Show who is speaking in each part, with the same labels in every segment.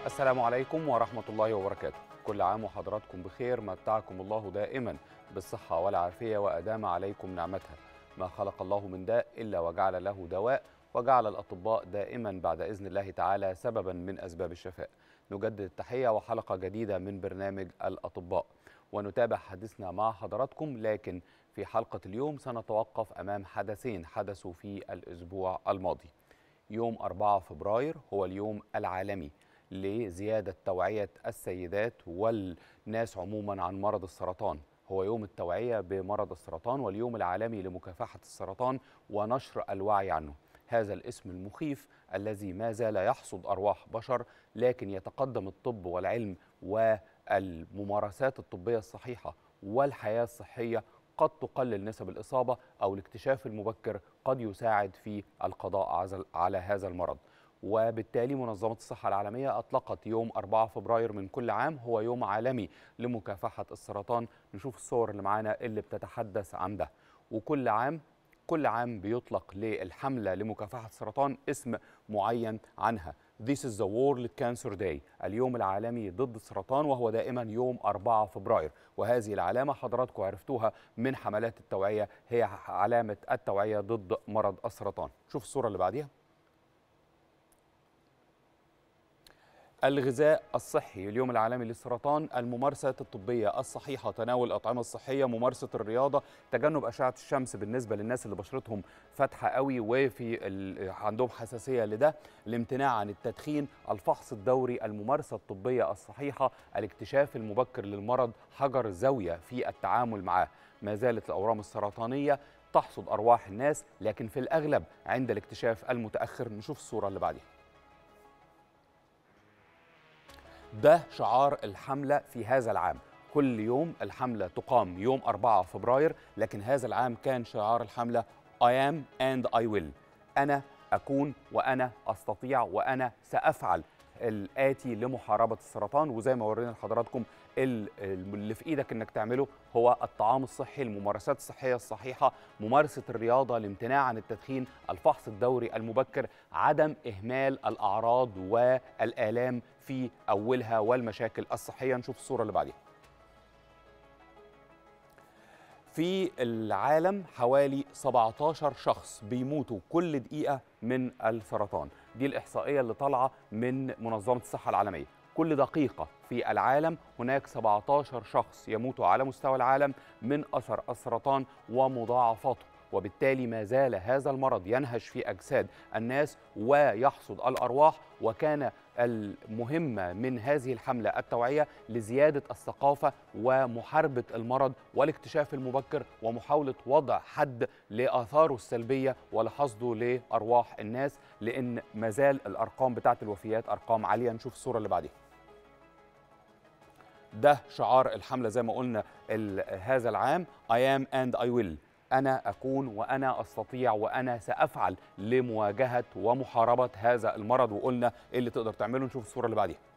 Speaker 1: السلام عليكم ورحمة الله وبركاته كل عام وحضراتكم بخير متعكم الله دائما بالصحة والعافية وأدام عليكم نعمتها ما خلق الله من داء إلا وجعل له دواء وجعل الأطباء دائما بعد إذن الله تعالى سببا من أسباب الشفاء نجدد التحية وحلقة جديدة من برنامج الأطباء ونتابع حديثنا مع حضراتكم لكن في حلقة اليوم سنتوقف أمام حدثين حدثوا في الأسبوع الماضي يوم 4 فبراير هو اليوم العالمي لزيادة توعية السيدات والناس عموما عن مرض السرطان هو يوم التوعية بمرض السرطان واليوم العالمي لمكافحة السرطان ونشر الوعي عنه هذا الاسم المخيف الذي ما زال يحصد أرواح بشر لكن يتقدم الطب والعلم والممارسات الطبية الصحيحة والحياة الصحية قد تقلل نسب الإصابة أو الاكتشاف المبكر قد يساعد في القضاء على هذا المرض وبالتالي منظمة الصحة العالمية أطلقت يوم 4 فبراير من كل عام هو يوم عالمي لمكافحة السرطان نشوف الصور اللي معانا اللي بتتحدث عن ده وكل عام كل عام بيطلق للحملة لمكافحة السرطان اسم معين عنها This is the World Cancer Day اليوم العالمي ضد السرطان وهو دائما يوم 4 فبراير وهذه العلامة حضراتكم عرفتوها من حملات التوعية هي علامة التوعية ضد مرض السرطان شوف الصورة اللي بعديها الغذاء الصحي اليوم العالمي للسرطان الممارسات الطبية الصحيحة تناول الأطعمة الصحية ممارسة الرياضة تجنب أشعة الشمس بالنسبة للناس اللي بشرتهم فاتحة قوي وفي عندهم حساسية لده الامتناع عن التدخين الفحص الدوري الممارسة الطبية الصحيحة الاكتشاف المبكر للمرض حجر الزاوية في التعامل معه ما زالت الأورام السرطانية تحصد أرواح الناس لكن في الأغلب عند الاكتشاف المتأخر نشوف الصورة اللي بعدها ده شعار الحملة في هذا العام كل يوم الحملة تقام يوم 4 فبراير لكن هذا العام كان شعار الحملة I am and I will أنا أكون وأنا أستطيع وأنا سأفعل الآتي لمحاربة السرطان وزي ما ورينا لحضراتكم اللي في إيدك إنك تعمله هو الطعام الصحي الممارسات الصحية الصحيحة ممارسة الرياضة الامتناع عن التدخين الفحص الدوري المبكر عدم إهمال الأعراض والآلام في أولها والمشاكل الصحية نشوف الصورة اللي بعديها في العالم حوالي 17 شخص بيموتوا كل دقيقة من السرطان دي الإحصائية اللي طالعة من منظمة الصحة العالمية كل دقيقة في العالم هناك 17 شخص يموتوا على مستوى العالم من أثر السرطان ومضاعفاته وبالتالي ما زال هذا المرض ينهش في أجساد الناس ويحصد الأرواح وكان المهمة من هذه الحملة التوعية لزيادة الثقافة ومحاربة المرض والاكتشاف المبكر ومحاولة وضع حد لآثاره السلبية ولحصده لأرواح الناس لأن ما زال الأرقام بتاعت الوفيات أرقام عالية نشوف الصورة اللي بعديها ده شعار الحملة زي ما قلنا هذا العام I am and I will أنا أكون وأنا أستطيع وأنا سأفعل لمواجهة ومحاربة هذا المرض وقلنا إيه اللي تقدر تعمله نشوف الصورة اللي بعديها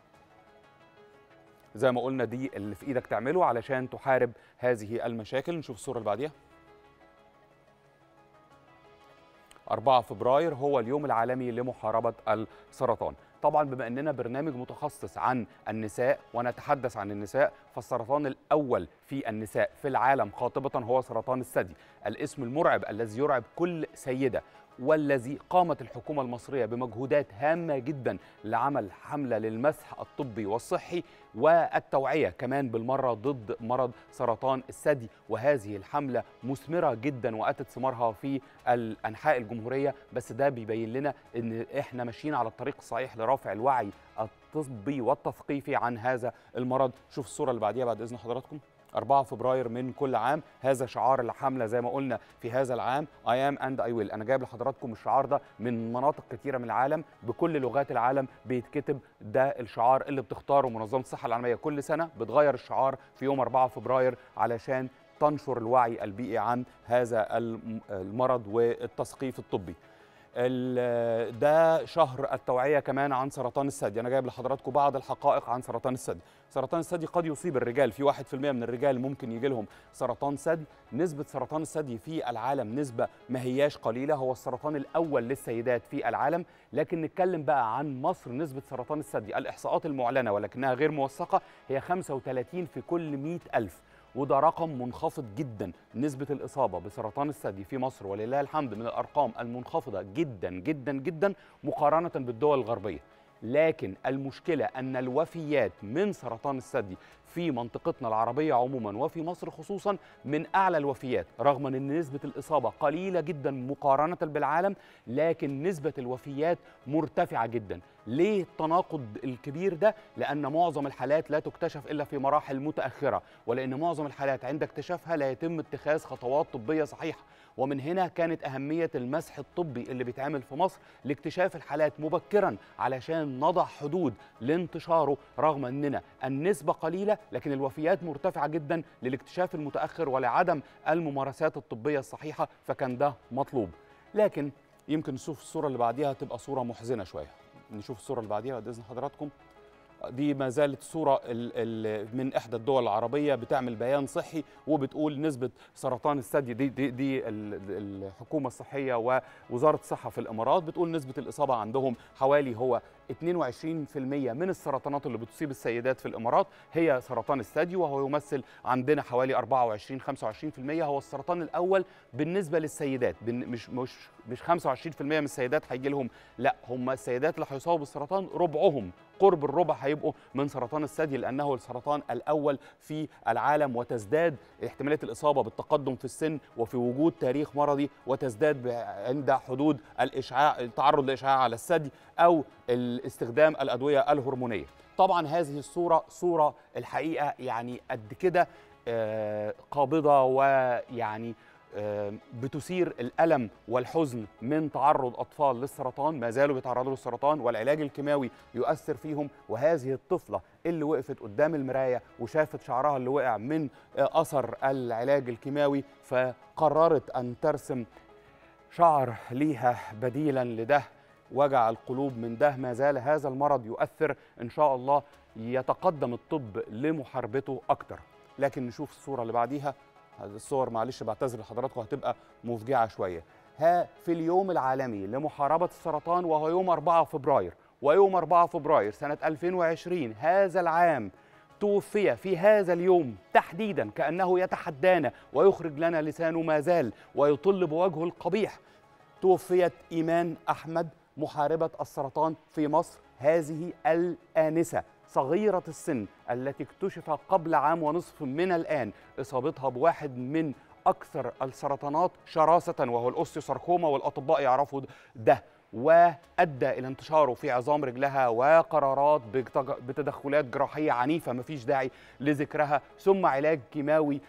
Speaker 1: زي ما قلنا دي اللي في إيدك تعمله علشان تحارب هذه المشاكل نشوف الصورة اللي بعديها 4 فبراير هو اليوم العالمي لمحاربة السرطان طبعا بما اننا برنامج متخصص عن النساء ونتحدث عن النساء فالسرطان الاول في النساء في العالم قاطبه هو سرطان الثدي الاسم المرعب الذي يرعب كل سيده والذي قامت الحكومة المصرية بمجهودات هامة جدا لعمل حملة للمسح الطبي والصحي والتوعية كمان بالمرة ضد مرض سرطان الثدي وهذه الحملة مثمرة جدا وأتت ثمارها في أنحاء الجمهورية بس ده بيبين لنا إن إحنا ماشيين على الطريق الصحيح لرفع الوعي الطبي والتثقيفي عن هذا المرض شوف الصورة اللي بعديها بعد إذن حضراتكم 4 فبراير من كل عام هذا شعار الحملة زي ما قلنا في هذا العام I am and I will أنا جايب لحضراتكم الشعار ده من مناطق كثيرة من العالم بكل لغات العالم بيتكتب ده الشعار اللي بتختاره منظمة الصحة العالمية كل سنة بتغير الشعار في يوم 4 فبراير علشان تنشر الوعي البيئي عن هذا المرض والتثقيف الطبي ال- ده شهر التوعية كمان عن سرطان الثدي أنا جايب لحضراتكم بعض الحقائق عن سرطان الثدي سرطان الثدي قد يصيب الرجال في 1% من الرجال ممكن يجي لهم سرطان ثدي نسبة سرطان الثدي في العالم نسبة ما هياش قليلة هو السرطان الأول للسيدات في العالم لكن نتكلم بقى عن مصر نسبة سرطان الثدي الإحصاءات المعلنة ولكنها غير موثقة هي 35 في كل 100 ألف وده رقم منخفض جدا نسبة الإصابة بسرطان الثدي في مصر ولله الحمد من الأرقام المنخفضة جدا جدا جدا مقارنة بالدول الغربية لكن المشكلة أن الوفيات من سرطان الثدي في منطقتنا العربية عموما وفي مصر خصوصا من أعلى الوفيات رغم أن نسبة الإصابة قليلة جدا مقارنة بالعالم لكن نسبة الوفيات مرتفعة جدا ليه التناقض الكبير ده؟ لأن معظم الحالات لا تكتشف إلا في مراحل متأخرة ولأن معظم الحالات عند اكتشافها لا يتم اتخاذ خطوات طبية صحيحة ومن هنا كانت أهمية المسح الطبي اللي بيتعمل في مصر لاكتشاف الحالات مبكرا علشان نضع حدود لانتشاره رغم أننا النسبة قليلة لكن الوفيات مرتفعة جدا للاكتشاف المتأخر ولعدم الممارسات الطبية الصحيحة فكان ده مطلوب لكن يمكن نشوف الصورة اللي بعديها تبقى صورة محزنة شوية نشوف الصورة اللي بعديها بعد إذن حضراتكم دي ما زالت صورة ال ال من إحدى الدول العربية بتعمل بيان صحي وبتقول نسبة سرطان الثدي دي, دي, دي ال- الحكومة الصحية ووزارة الصحة في الإمارات بتقول نسبة الإصابة عندهم حوالي هو 22% من السرطانات اللي بتصيب السيدات في الإمارات هي سرطان الثدي وهو يمثل عندنا حوالي 24 25% هو السرطان الأول بالنسبة للسيدات بن- مش مش مش 25% من السيدات هيجي لهم لا هم السيدات اللي هيصابوا بالسرطان ربعهم قرب الربع هيبقوا من سرطان الثدي لانه السرطان الاول في العالم وتزداد احتماليه الاصابه بالتقدم في السن وفي وجود تاريخ مرضي وتزداد ب- عند حدود الاشعاع التعرض لاشعاع على الثدي او الاستخدام الادويه الهرمونيه. طبعا هذه الصوره صوره الحقيقه يعني قد كده آه، قابضه ويعني آه، بتثير الألم والحزن من تعرض أطفال للسرطان ما زالوا بيتعرضوا للسرطان والعلاج الكيماوي يؤثر فيهم وهذه الطفلة اللي وقفت قدام المراية وشافت شعرها اللي وقع من آه، أثر العلاج الكيماوي فقررت أن ترسم شعر ليها بديلا لده وجع القلوب من ده ما زال هذا المرض يؤثر إن شاء الله يتقدم الطب لمحاربته أكتر لكن نشوف الصورة اللي بعديها هذه الصور معلش بعتذر لحضراتكم هتبقى مفجعة شوية ها في اليوم العالمي لمحاربة السرطان وهو يوم 4 فبراير ويوم 4 فبراير سنة 2020 هذا العام توفي في هذا اليوم تحديدا كأنه يتحدانا ويخرج لنا لسانه ما زال ويطل بوجهه القبيح توفيت إيمان أحمد محاربة السرطان في مصر هذه الآنسة صغيرة السن التي اكتشف قبل عام ونصف من الآن إصابتها بواحد من أكثر السرطانات شراسة وهو الأوستيوساركوما والأطباء يعرفوا ده وأدى إلى انتشاره في عظام رجلها وقرارات بتج- بتدخلات جراحية عنيفة مفيش داعي لذكرها ثم علاج كيماوي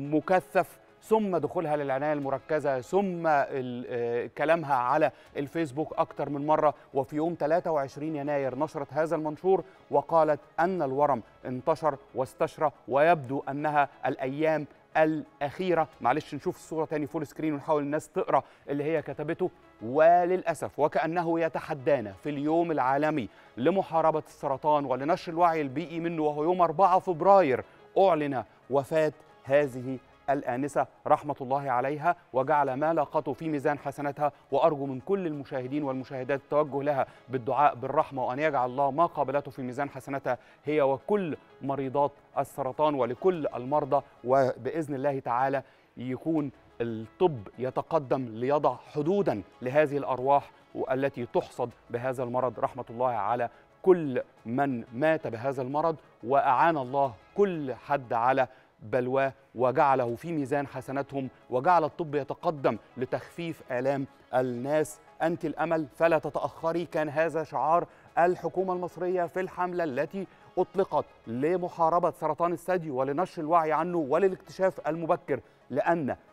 Speaker 1: مكثف ثم دخولها للعنايه المركزه ثم ال- آه، كلامها على الفيسبوك اكتر من مره وفي يوم 23 يناير نشرت هذا المنشور وقالت ان الورم انتشر واستشرى ويبدو انها الايام الاخيره معلش نشوف الصوره تاني فول سكرين ونحاول الناس تقرا اللي هي كتبته وللاسف وكانه يتحدانا في اليوم العالمي لمحاربه السرطان ولنشر الوعي البيئي منه وهو يوم 4 فبراير اعلن وفاه هذه الآنسة رحمة الله عليها وجعل ما لاقته في ميزان حسناتها وأرجو من كل المشاهدين والمشاهدات التوجه لها بالدعاء بالرحمة وأن يجعل الله ما قابلته في ميزان حسناتها هي وكل مريضات السرطان ولكل المرضى وبإذن الله تعالى يكون الطب يتقدم ليضع حدودا لهذه الأرواح التي تحصد بهذا المرض رحمة الله على كل من مات بهذا المرض وأعان الله كل حد على بلواه وجعله في ميزان حسناتهم وجعل الطب يتقدم لتخفيف آلام الناس أنت الأمل فلا تتأخري كان هذا شعار الحكومة المصرية في الحملة التي أطلقت لمحاربة سرطان الثدي ولنشر الوعي عنه وللاكتشاف المبكر لأن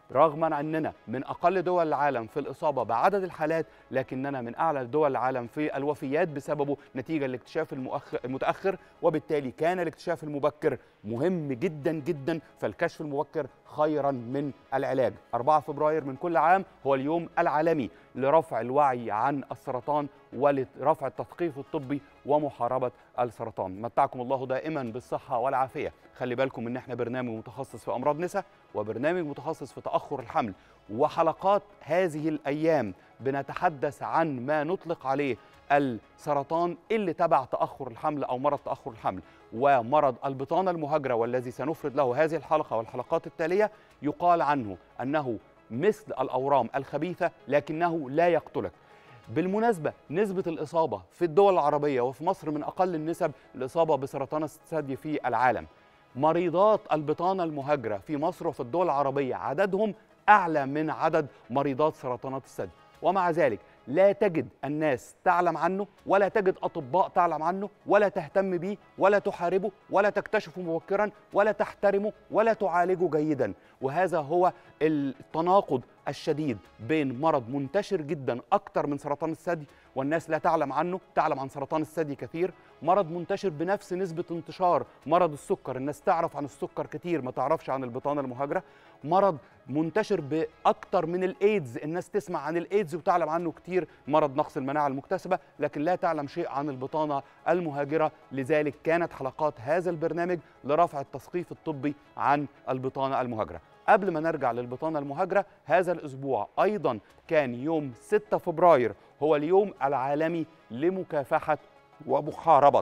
Speaker 1: رغما عننا من اقل دول العالم في الاصابه بعدد الحالات لكننا من اعلى دول العالم في الوفيات بسببه نتيجه الاكتشاف المؤخر المتاخر وبالتالي كان الاكتشاف المبكر مهم جدا جدا فالكشف المبكر خيرا من العلاج 4 فبراير من كل عام هو اليوم العالمي لرفع الوعي عن السرطان ولرفع التثقيف الطبي ومحاربه السرطان متعكم الله دائما بالصحه والعافيه خلي بالكم ان احنا برنامج متخصص في امراض نساء وبرنامج متخصص في تاخر الحمل وحلقات هذه الايام بنتحدث عن ما نطلق عليه السرطان اللي تبع تاخر الحمل او مرض تاخر الحمل ومرض البطانه المهاجره والذي سنفرد له هذه الحلقه والحلقات التاليه يقال عنه انه مثل الاورام الخبيثه لكنه لا يقتلك بالمناسبة نسبة الإصابة في الدول العربية وفي مصر من أقل النسب الإصابة بسرطان الثدي في العالم مريضات البطانة المهاجرة في مصر وفي الدول العربية عددهم أعلى من عدد مريضات سرطانات الثدي ومع ذلك لا تجد الناس تعلم عنه ولا تجد أطباء تعلم عنه ولا تهتم به ولا تحاربه ولا تكتشفه مبكرا ولا تحترمه ولا تعالجه جيدا وهذا هو التناقض الشديد بين مرض منتشر جدا أكثر من سرطان الثدي والناس لا تعلم عنه تعلم عن سرطان الثدي كثير مرض منتشر بنفس نسبة انتشار مرض السكر الناس تعرف عن السكر كتير ما تعرفش عن البطانة المهاجرة مرض منتشر بأكتر من الإيدز الناس تسمع عن الإيدز وتعلم عنه كتير مرض نقص المناعة المكتسبة لكن لا تعلم شيء عن البطانة المهاجرة لذلك كانت حلقات هذا البرنامج لرفع التثقيف الطبي عن البطانة المهاجرة قبل ما نرجع للبطانة المهاجرة هذا الأسبوع أيضا كان يوم 6 فبراير هو اليوم العالمي لمكافحة ومحاربة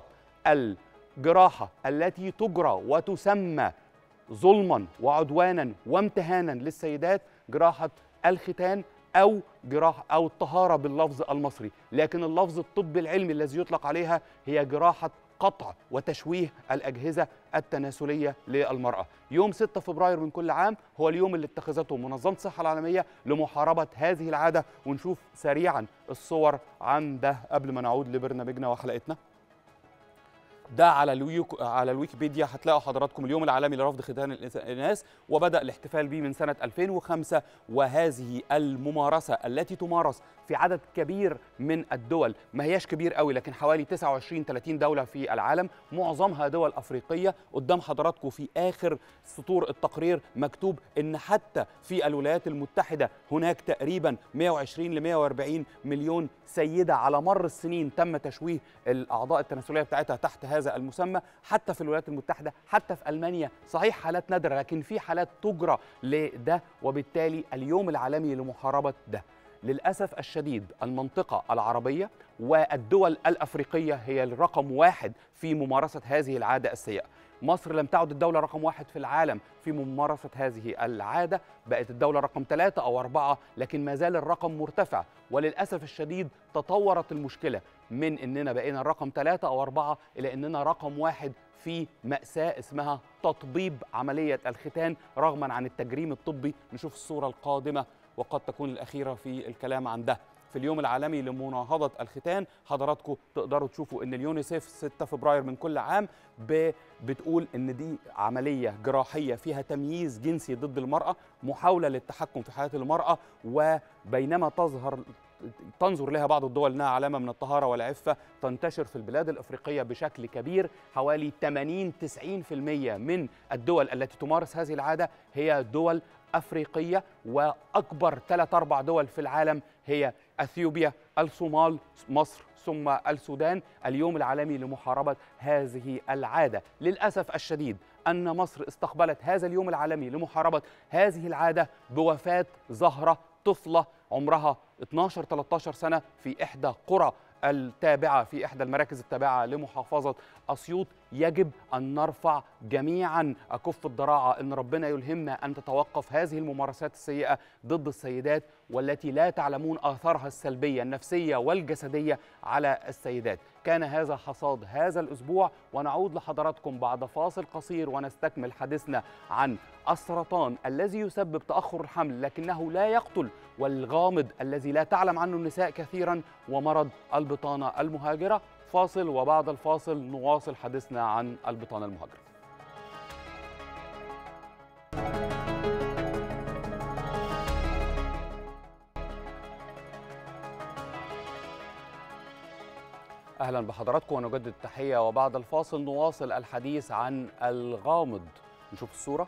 Speaker 1: الجراحة التي تجرى وتسمى ظلما وعدوانا وامتهانا للسيدات جراحة الختان أو جراحة أو الطهارة باللفظ المصري لكن اللفظ الطبي العلمي الذي يطلق عليها هي جراحة قطع وتشويه الأجهزة التناسلية للمرأة يوم 6 فبراير من كل عام هو اليوم اللي اتخذته منظمة الصحة العالمية لمحاربة هذه العادة ونشوف سريعا الصور عن ده قبل ما نعود لبرنامجنا وحلقتنا ده على الويك على الويكيبيديا هتلاقوا حضراتكم اليوم العالمي لرفض ختان الاناث وبدا الاحتفال به من سنه 2005 وهذه الممارسه التي تمارس في عدد كبير من الدول ما هياش كبير قوي لكن حوالي 29 30 دوله في العالم معظمها دول افريقيه قدام حضراتكم في اخر سطور التقرير مكتوب ان حتى في الولايات المتحده هناك تقريبا 120 ل 140 مليون سيده على مر السنين تم تشويه الاعضاء التناسليه بتاعتها تحت هذا المسمى حتى في الولايات المتحده حتى في المانيا صحيح حالات نادره لكن في حالات تجرى لده وبالتالي اليوم العالمي لمحاربه ده للأسف الشديد المنطقة العربية والدول الأفريقية هي الرقم واحد في ممارسة هذه العادة السيئة مصر لم تعد الدولة رقم واحد في العالم في ممارسة هذه العادة بقت الدولة رقم ثلاثة أو أربعة لكن ما زال الرقم مرتفع وللأسف الشديد تطورت المشكلة من أننا بقينا الرقم ثلاثة أو أربعة إلى أننا رقم واحد في مأساة اسمها تطبيب عملية الختان رغما عن التجريم الطبي نشوف الصورة القادمة وقد تكون الأخيرة في الكلام عن ده في اليوم العالمي لمناهضة الختان حضراتكم تقدروا تشوفوا ان اليونيسيف 6 فبراير من كل عام بتقول ان دي عملية جراحية فيها تمييز جنسي ضد المرأة محاولة للتحكم في حياة المرأة وبينما تظهر تنظر لها بعض الدول انها علامه من الطهاره والعفه تنتشر في البلاد الافريقيه بشكل كبير حوالي 80 90% من الدول التي تمارس هذه العاده هي دول افريقيه واكبر ثلاث اربع دول في العالم هي اثيوبيا، الصومال، مصر ثم السودان، اليوم العالمي لمحاربه هذه العاده، للاسف الشديد ان مصر استقبلت هذا اليوم العالمي لمحاربه هذه العاده بوفاه زهره طفله عمرها 12 13 سنه في احدى قرى التابعه في احدى المراكز التابعه لمحافظه اسيوط يجب ان نرفع جميعا اكف الضراعه ان ربنا يلهمنا ان تتوقف هذه الممارسات السيئه ضد السيدات والتي لا تعلمون اثارها السلبيه النفسيه والجسديه على السيدات كان هذا حصاد هذا الاسبوع ونعود لحضراتكم بعد فاصل قصير ونستكمل حديثنا عن السرطان الذي يسبب تاخر الحمل لكنه لا يقتل والغامض الذي لا تعلم عنه النساء كثيرا ومرض البطانه المهاجره فاصل وبعد الفاصل نواصل حديثنا عن البطانه المهاجره اهلا بحضراتكم ونجدد التحيه وبعد الفاصل نواصل الحديث عن الغامض نشوف الصوره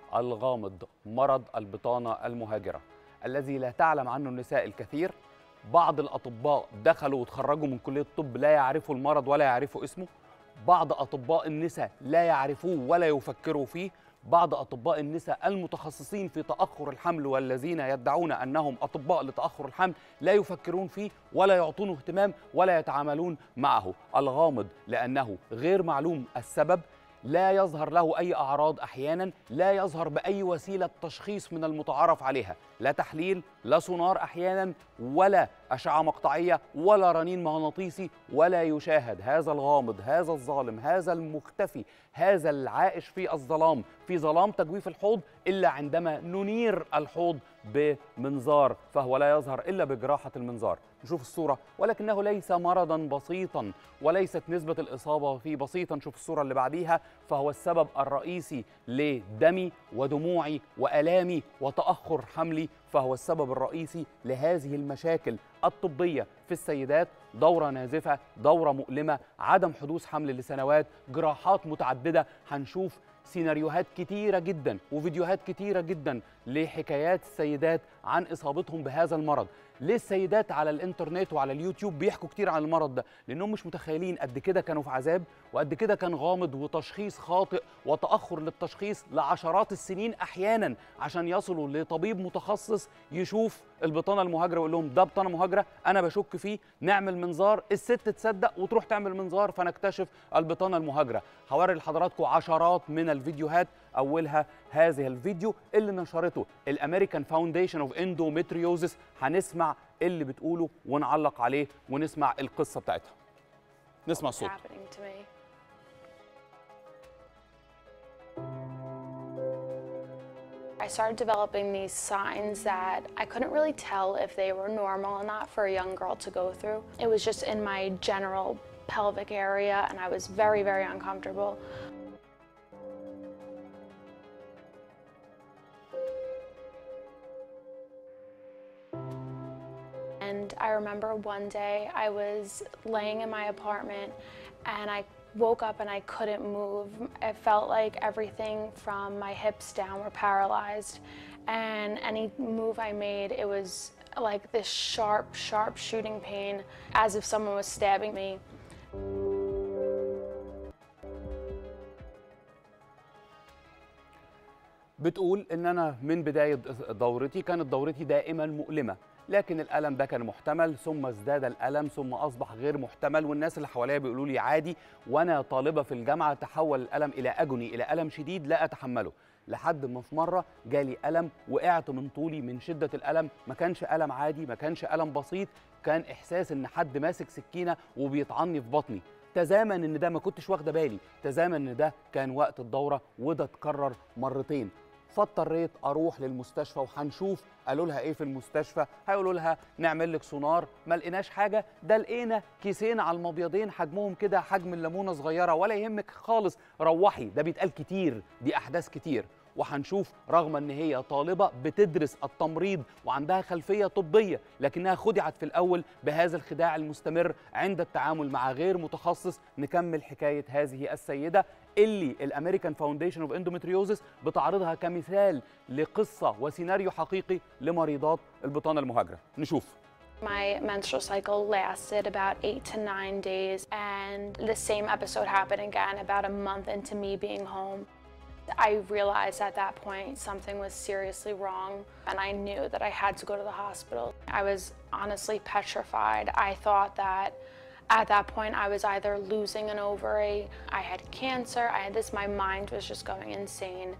Speaker 1: الغامض مرض البطانه المهاجره الذي لا تعلم عنه النساء الكثير بعض الاطباء دخلوا وتخرجوا من كليه الطب لا يعرفوا المرض ولا يعرفوا اسمه بعض اطباء النساء لا يعرفوه ولا يفكروا فيه بعض اطباء النساء المتخصصين في تاخر الحمل والذين يدعون انهم اطباء لتاخر الحمل لا يفكرون فيه ولا يعطونه اهتمام ولا يتعاملون معه الغامض لانه غير معلوم السبب لا يظهر له اي اعراض احيانا لا يظهر باي وسيله تشخيص من المتعارف عليها لا تحليل لا سونار احيانا ولا اشعه مقطعيه ولا رنين مغناطيسي ولا يشاهد هذا الغامض هذا الظالم هذا المختفي هذا العائش في الظلام في ظلام تجويف الحوض الا عندما ننير الحوض بمنظار فهو لا يظهر الا بجراحه المنظار نشوف الصوره ولكنه ليس مرضا بسيطا وليست نسبه الاصابه فيه بسيطه نشوف الصوره اللي بعديها فهو السبب الرئيسي لدمي ودموعي والامي وتاخر حملي فهو السبب الرئيسي لهذه المشاكل الطبيه في السيدات دوره نازفه دوره مؤلمه عدم حدوث حمل لسنوات جراحات متعدده هنشوف سيناريوهات كتيرة جدا وفيديوهات كتيرة جدا لحكايات السيدات عن إصابتهم بهذا المرض ليه السيدات على الانترنت وعلى اليوتيوب بيحكوا كتير عن المرض ده لانهم مش متخيلين قد كده كانوا في عذاب وقد كده كان غامض وتشخيص خاطئ وتاخر للتشخيص لعشرات السنين احيانا عشان يصلوا لطبيب متخصص يشوف البطانه المهاجره ويقول لهم ده بطانه مهاجره انا بشك فيه نعمل منظار الست تصدق وتروح تعمل منظار فنكتشف البطانه المهاجره هوري لحضراتكم عشرات من الفيديوهات اولها هذه الفيديو اللي نشرته الامريكان فاونديشن اوف اندومتريوزس هنسمع اللي بتقوله ونعلق عليه ونسمع القصه بتاعتها نسمع الصوت
Speaker 2: happening to me. I started developing these signs that I couldn't really tell if they were normal or not for a young girl to go through. It was just in my general pelvic area, and I was very, very uncomfortable. And I remember one day I was laying in my apartment and I woke up and I couldn't move. It felt like everything from my hips down were paralyzed. And any move I made, it was like this sharp, sharp shooting pain as if someone was stabbing me.
Speaker 1: بتقول ان انا من بدايه دورتي كانت دورتي دائما مؤلمه لكن الالم ده كان محتمل ثم ازداد الالم ثم اصبح غير محتمل والناس اللي حواليا بيقولوا لي عادي وانا طالبه في الجامعه تحول الالم الى اجني الى الم شديد لا اتحمله لحد ما في مره جالي الم وقعت من طولي من شده الالم ما كانش الم عادي ما كانش الم بسيط كان احساس ان حد ماسك سكينه وبيطعني في بطني تزامن ان ده ما كنتش واخده بالي تزامن ان ده كان وقت الدوره وده اتكرر مرتين فاضطريت اروح للمستشفى وهنشوف قالوا لها ايه في المستشفى هيقولوا لها نعمل لك سونار ما لقيناش حاجه ده لقينا كيسين على المبيضين حجمهم كده حجم الليمونه صغيره ولا يهمك خالص روحي ده بيتقال كتير دي احداث كتير وهنشوف رغم ان هي طالبه بتدرس التمريض وعندها خلفيه طبيه لكنها خدعت في الاول بهذا الخداع المستمر عند التعامل مع غير متخصص نكمل حكايه هذه السيده اللي الامريكان فاونديشن اوف اندومتريوزس بتعرضها كمثال لقصه وسيناريو حقيقي لمريضات البطانه المهاجره نشوف
Speaker 2: My menstrual cycle lasted about eight to nine days, and the same episode happened again about a month into me being home. I realized at that point something was seriously wrong, and I knew that I had to go to the hospital. I was honestly petrified. I thought that at that point I was either losing an ovary, I had cancer, I had this, my mind was just going insane.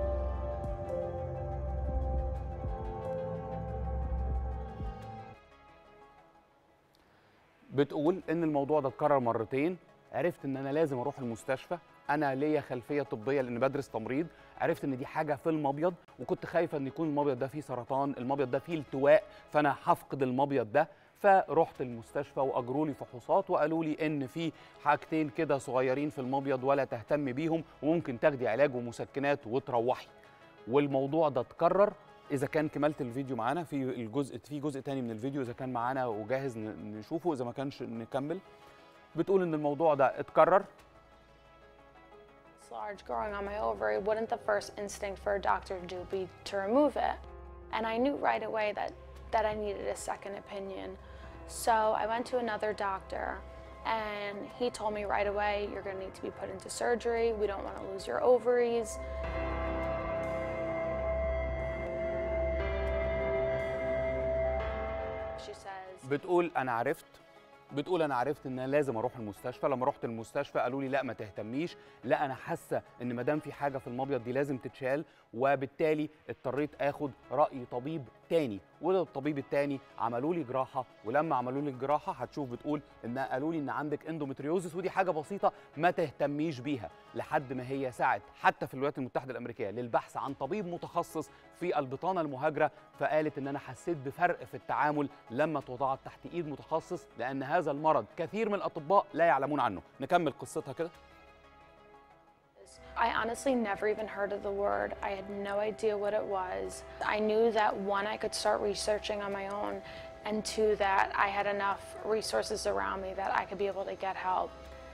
Speaker 1: بتقول ان الموضوع ده اتكرر مرتين عرفت ان انا لازم اروح المستشفى انا ليا خلفيه طبيه لان بدرس تمريض عرفت ان دي حاجه في المبيض وكنت خايفه ان يكون المبيض ده فيه سرطان المبيض ده فيه التواء فانا هفقد المبيض ده فرحت المستشفى واجروا لي فحوصات وقالوا لي ان في حاجتين كده صغيرين في المبيض ولا تهتم بيهم وممكن تاخدي علاج ومسكنات وتروحي والموضوع ده اتكرر اذا كان كملت الفيديو معانا في الجزء في جزء تاني من الفيديو اذا كان معانا وجاهز ن- نشوفه اذا ما كانش نكمل بتقول ان الموضوع ده اتكرر
Speaker 2: It's large growing on my ovary. Wouldn't the first instinct for a doctor to do be to remove it? And I knew right away that, that I needed a second opinion. So I went to another doctor and he told me right away, you're gonna need to be put into surgery. We don't wanna lose your ovaries. She says,
Speaker 1: بتقول انا عرفت بتقول انا عرفت ان انا لازم اروح المستشفى لما رحت المستشفى قالوا لي لا ما تهتميش لا انا حاسه ان ما دام في حاجه في المبيض دي لازم تتشال وبالتالي اضطريت اخد راي طبيب تاني والطبيب التاني عملوا لي جراحه ولما عملوا لي الجراحه هتشوف بتقول ان قالوا لي ان عندك اندومتريوزس ودي حاجه بسيطه ما تهتميش بيها لحد ما هي سعت حتى في الولايات المتحده الامريكيه للبحث عن طبيب متخصص في البطانه المهاجره فقالت ان انا حسيت بفرق في التعامل لما اتوضعت تحت ايد متخصص لان هذا المرض كثير من الاطباء لا يعلمون عنه نكمل قصتها كده
Speaker 2: I honestly never even heard of the word. I had no idea what it was. I knew that one, I could start researching on my own, and two, that I had enough resources around me that I could be able to get help.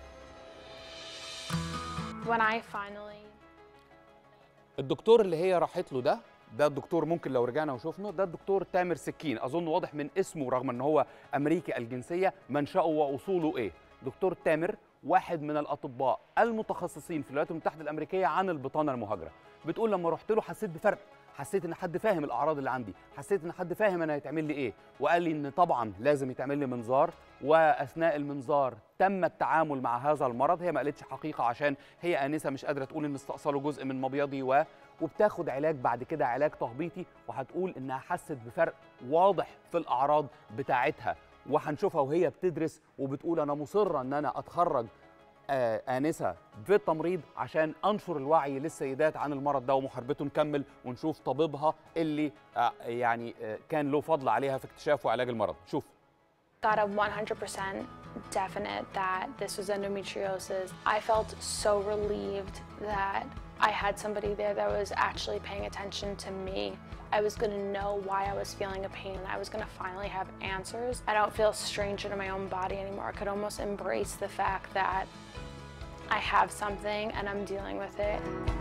Speaker 2: When I finally
Speaker 1: الدكتور اللي هي راحت له ده ده الدكتور ممكن لو رجعنا وشفنا ده الدكتور تامر سكين اظن واضح من اسمه رغم ان هو امريكي الجنسيه منشاه واصوله ايه دكتور تامر واحد من الاطباء المتخصصين في الولايات المتحده الامريكيه عن البطانه المهاجره بتقول لما رحت له حسيت بفرق حسيت ان حد فاهم الاعراض اللي عندي حسيت ان حد فاهم انا هيتعمل لي ايه وقال لي ان طبعا لازم يتعمل لي منظار واثناء المنظار تم التعامل مع هذا المرض هي ما قالتش حقيقه عشان هي انسه مش قادره تقول ان استئصاله جزء من مبيضي و وبتاخد علاج بعد كده علاج تهبيطي وهتقول انها حست بفرق واضح في الاعراض بتاعتها وهنشوفها وهي بتدرس وبتقول انا مصره ان انا اتخرج آه، آنسة في التمريض عشان أنشر الوعي للسيدات عن المرض ده ومحاربته نكمل ونشوف طبيبها اللي آه، يعني آه، كان له فضل عليها في اكتشاف وعلاج المرض شوف
Speaker 2: got a 100% definite that this was endometriosis, I felt so relieved that I had somebody there that was actually paying attention to me. I was going to know why I was feeling a pain. I was going to finally have answers. I don't feel stranger to my own body anymore. I could almost embrace the fact that I have something and I'm dealing with it.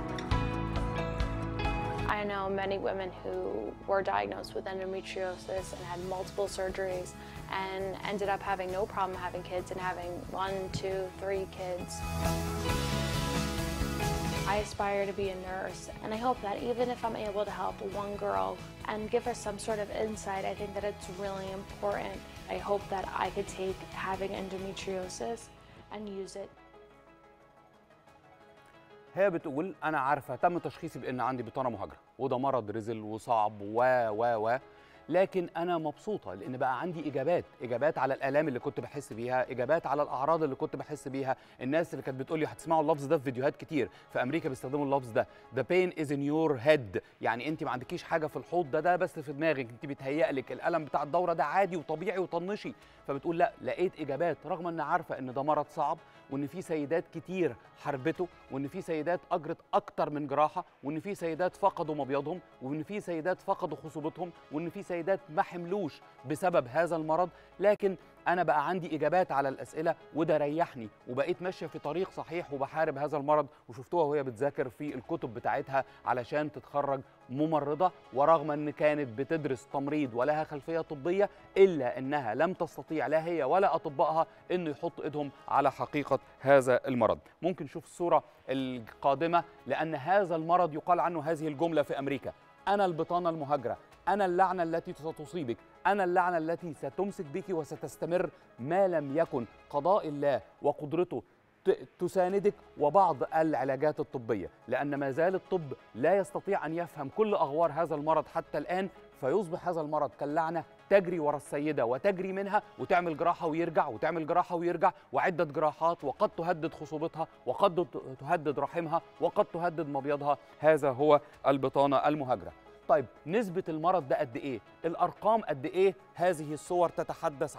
Speaker 2: I know many women who were diagnosed with endometriosis and had multiple surgeries and ended up having no problem having kids and having one, two, three kids. I aspire to be a nurse, and I hope that even if I'm able to help one girl and give her some sort of insight, I think that it's really important. I hope that I could take having endometriosis and use it
Speaker 1: هي بتقول انا عارفه تم تشخيصي بان عندي بطانه مهاجره وده مرض رزل وصعب و و و لكن انا مبسوطه لان بقى عندي اجابات اجابات على الالام اللي كنت بحس بيها اجابات على الاعراض اللي كنت بحس بيها الناس اللي كانت بتقول لي هتسمعوا اللفظ ده في فيديوهات كتير في امريكا بيستخدموا اللفظ ده the pain is in your head يعني انت ما عندكيش حاجه في الحوض ده ده بس في دماغك انت بيتهيأ لك الالم بتاع الدوره ده عادي وطبيعي وطنشي فبتقول لا لقيت اجابات رغم ان عارفه ان ده مرض صعب وان في سيدات كتير حاربته وان في سيدات اجرت اكتر من جراحه وان في سيدات فقدوا مبيضهم وان في سيدات فقدوا خصوبتهم وان في سيدات ما حملوش بسبب هذا المرض لكن انا بقى عندي اجابات على الاسئله وده ريحني وبقيت ماشيه في طريق صحيح وبحارب هذا المرض وشفتوها وهي بتذاكر في الكتب بتاعتها علشان تتخرج ممرضه ورغم ان كانت بتدرس تمريض ولها خلفيه طبيه الا انها لم تستطيع لا هي ولا اطبائها انه يحطوا ايدهم على حقيقه هذا المرض ممكن نشوف الصوره القادمه لان هذا المرض يقال عنه هذه الجمله في امريكا انا البطانه المهاجره انا اللعنه التي ستصيبك انا اللعنه التي ستمسك بك وستستمر ما لم يكن قضاء الله وقدرته ت- تساندك وبعض العلاجات الطبيه لان ما زال الطب لا يستطيع ان يفهم كل اغوار هذا المرض حتى الان فيصبح هذا المرض كاللعنه تجري ورا السيده وتجري منها وتعمل جراحه ويرجع وتعمل جراحه ويرجع وعده جراحات وقد تهدد خصوبتها وقد ت- تهدد رحمها وقد تهدد مبيضها هذا هو البطانه المهاجره طيب نسبة المرض ده قد إيه؟ الأرقام قد إيه هذه الصور تتحدث عنه؟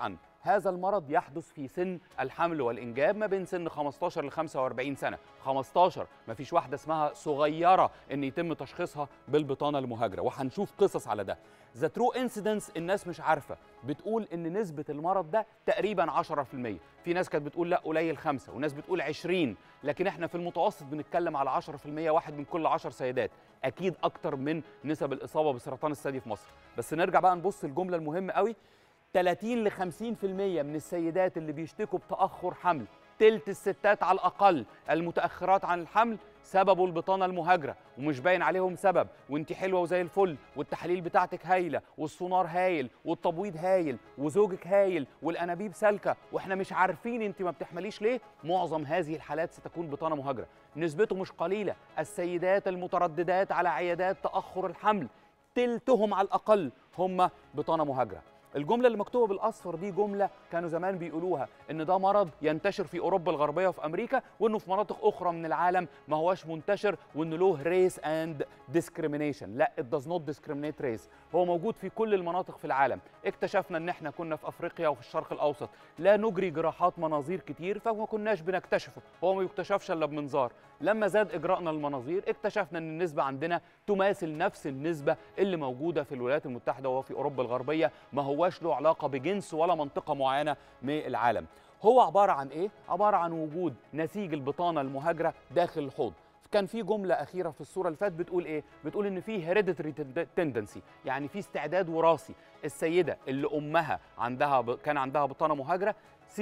Speaker 1: هذا المرض يحدث في سن الحمل والإنجاب ما بين سن 15 ل 45 سنة 15 ما فيش واحدة اسمها صغيرة إن يتم تشخيصها بالبطانة المهاجرة وهنشوف قصص على ده ذا ترو انسيدنس الناس مش عارفة بتقول إن نسبة المرض ده تقريبا 10% في ناس كانت بتقول لا قليل خمسة وناس بتقول 20 لكن احنا في المتوسط بنتكلم على 10% واحد من كل 10 سيدات اكيد اكتر من نسب الاصابه بسرطان الثدي في مصر بس نرجع بقى نبص الجمله المهمه قوي 30 ل 50% من السيدات اللي بيشتكوا بتاخر حمل تلت الستات على الاقل المتاخرات عن الحمل سببه البطانه المهاجره ومش باين عليهم سبب وانت حلوه وزي الفل والتحاليل بتاعتك هايله والسونار هايل والتبويض هايل وزوجك هايل والانابيب سالكه واحنا مش عارفين انت ما بتحمليش ليه معظم هذه الحالات ستكون بطانه مهاجره نسبته مش قليله السيدات المترددات على عيادات تاخر الحمل تلتهم على الاقل هم بطانه مهاجره الجملة اللي مكتوبة بالأصفر دي جملة كانوا زمان بيقولوها إن ده مرض ينتشر في أوروبا الغربية وفي أمريكا وإنه في مناطق أخرى من العالم ما هواش منتشر وإنه له ريس أند discrimination لا it does not discriminate race هو موجود في كل المناطق في العالم اكتشفنا إن إحنا كنا في أفريقيا وفي الشرق الأوسط لا نجري جراحات مناظير كتير فما كناش بنكتشفه هو ما يكتشفش إلا بمنظار لما زاد إجراءنا للمناظير اكتشفنا إن النسبة عندنا تماثل نفس النسبة اللي موجودة في الولايات المتحدة وفي أوروبا الغربية ما هواش له علاقة بجنس ولا منطقة معينة من العالم هو عبارة عن إيه؟ عبارة عن وجود نسيج البطانة المهاجرة داخل الحوض كان في جملة أخيرة في الصورة اللي فاتت بتقول إيه؟ بتقول إن في هيريديتري تندنسي يعني في استعداد وراثي السيدة اللي أمها عندها ب... كان عندها بطانة مهاجرة 60%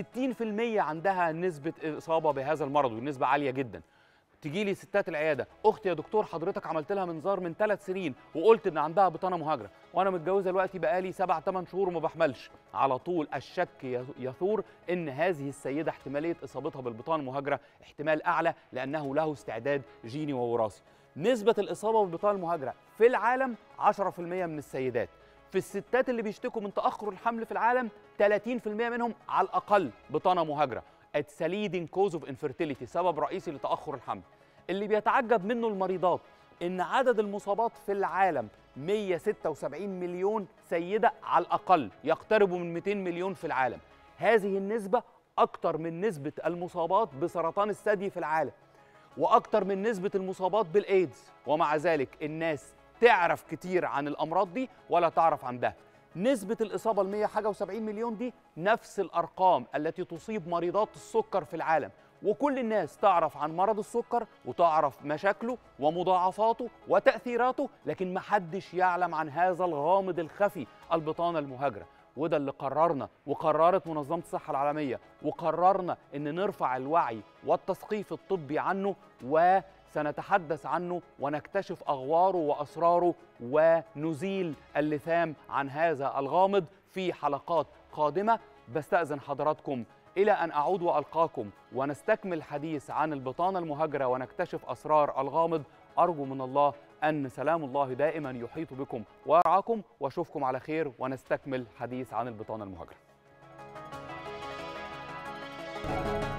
Speaker 1: عندها نسبة إصابة بهذا المرض ونسبة عالية جدا تجي لي ستات العياده اختي يا دكتور حضرتك عملت لها منظار من ثلاث سنين وقلت ان عندها بطانه مهاجره وانا متجوزه دلوقتي بقالي سبع ثمان شهور وما بحملش على طول الشك يثور ان هذه السيده احتماليه اصابتها بالبطانه المهاجره احتمال اعلى لانه له استعداد جيني ووراثي نسبه الاصابه بالبطانه المهاجره في العالم 10% من السيدات في الستات اللي بيشتكوا من تاخر الحمل في العالم 30% منهم على الاقل بطانه مهاجره اتس leading cause of infertility سبب رئيسي لتاخر الحمل اللي بيتعجب منه المريضات ان عدد المصابات في العالم 176 مليون سيده على الاقل يقتربوا من 200 مليون في العالم هذه النسبه اكتر من نسبه المصابات بسرطان الثدي في العالم واكتر من نسبه المصابات بالايدز ومع ذلك الناس تعرف كتير عن الامراض دي ولا تعرف عن ده نسبة الإصابة ال 100 حاجة و70 مليون دي نفس الأرقام التي تصيب مريضات السكر في العالم وكل الناس تعرف عن مرض السكر وتعرف مشاكله ومضاعفاته وتأثيراته لكن محدش يعلم عن هذا الغامض الخفي البطانة المهاجرة وده اللي قررنا وقررت منظمة الصحة العالمية وقررنا إن نرفع الوعي والتثقيف الطبي عنه و سنتحدث عنه ونكتشف اغواره واسراره ونزيل اللثام عن هذا الغامض في حلقات قادمه بستاذن حضراتكم الى ان اعود والقاكم ونستكمل الحديث عن البطانه المهاجره ونكتشف اسرار الغامض ارجو من الله ان سلام الله دائما يحيط بكم ويرعاكم واشوفكم على خير ونستكمل حديث عن البطانه المهاجره